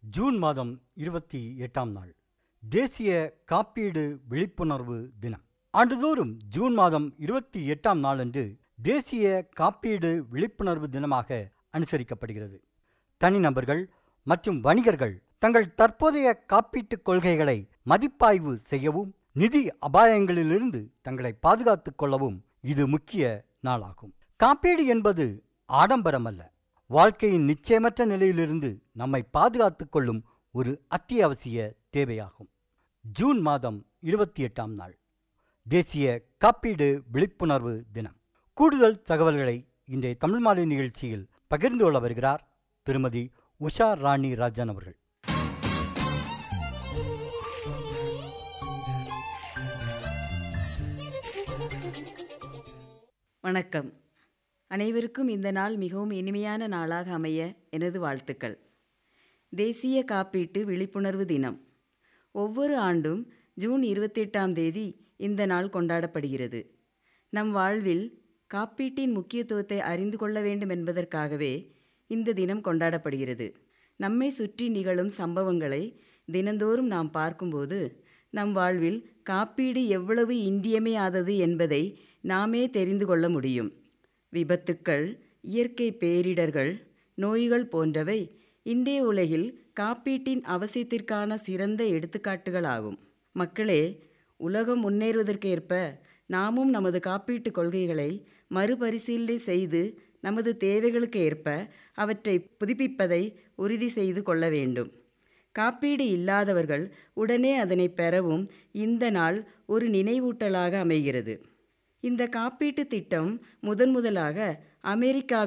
June மாதம் இருபத்தி எட்டாம் நாள் தேசிய காப்பீடு விழிப்புணர்வு தினம் ஆண்டுதோறும் ஜூன் மாதம் இருபத்தி எட்டாம் நாளன்று தேசிய காப்பீடு விழிப்புணர்வு தினமாக அனுசரிக்கப்படுகிறது தனிநபர்கள் மற்றும் வணிகர்கள் தங்கள் தற்போதைய காப்பீட்டுக் கொள்கைகளை மதிப்பாய்வு செய்யவும் நிதி அபாயங்களிலிருந்து தங்களை பாதுகாத்துக் கொள்ளவும் இது முக்கிய நாளாகும் காப்பீடு என்பது ஆடம்பரம் அல்ல வாழ்க்கையின் நிச்சயமற்ற நிலையிலிருந்து நம்மை பாதுகாத்துக் கொள்ளும் ஒரு அத்தியாவசிய தேவையாகும் ஜூன் மாதம் இருபத்தி எட்டாம் நாள் தேசிய காப்பீடு விழிப்புணர்வு தினம் கூடுதல் தகவல்களை இன்றைய தமிழ் மாலை நிகழ்ச்சியில் பகிர்ந்து கொள்ள வருகிறார் திருமதி உஷா ராணி ராஜன் அவர்கள் வணக்கம் அனைவருக்கும் இந்த நாள் மிகவும் இனிமையான நாளாக அமைய எனது வாழ்த்துக்கள் தேசிய காப்பீட்டு விழிப்புணர்வு தினம் ஒவ்வொரு ஆண்டும் ஜூன் இருபத்தெட்டாம் தேதி இந்த நாள் கொண்டாடப்படுகிறது நம் வாழ்வில் காப்பீட்டின் முக்கியத்துவத்தை அறிந்து கொள்ள வேண்டும் என்பதற்காகவே இந்த தினம் கொண்டாடப்படுகிறது நம்மை சுற்றி நிகழும் சம்பவங்களை தினந்தோறும் நாம் பார்க்கும்போது நம் வாழ்வில் காப்பீடு எவ்வளவு இன்றியமையாதது என்பதை நாமே தெரிந்து கொள்ள முடியும் விபத்துக்கள் இயற்கை பேரிடர்கள் நோய்கள் போன்றவை இன்றைய உலகில் காப்பீட்டின் அவசியத்திற்கான சிறந்த எடுத்துக்காட்டுகளாகும் மக்களே உலகம் முன்னேறுவதற்கேற்ப நாமும் நமது காப்பீட்டு கொள்கைகளை மறுபரிசீலனை செய்து நமது தேவைகளுக்கு ஏற்ப அவற்றை புதுப்பிப்பதை உறுதி செய்து கொள்ள வேண்டும் காப்பீடு இல்லாதவர்கள் உடனே அதனை பெறவும் இந்த நாள் ஒரு நினைவூட்டலாக அமைகிறது இந்த காப்பீட்டு திட்டம் முதன் முதலாக அமெரிக்காவில்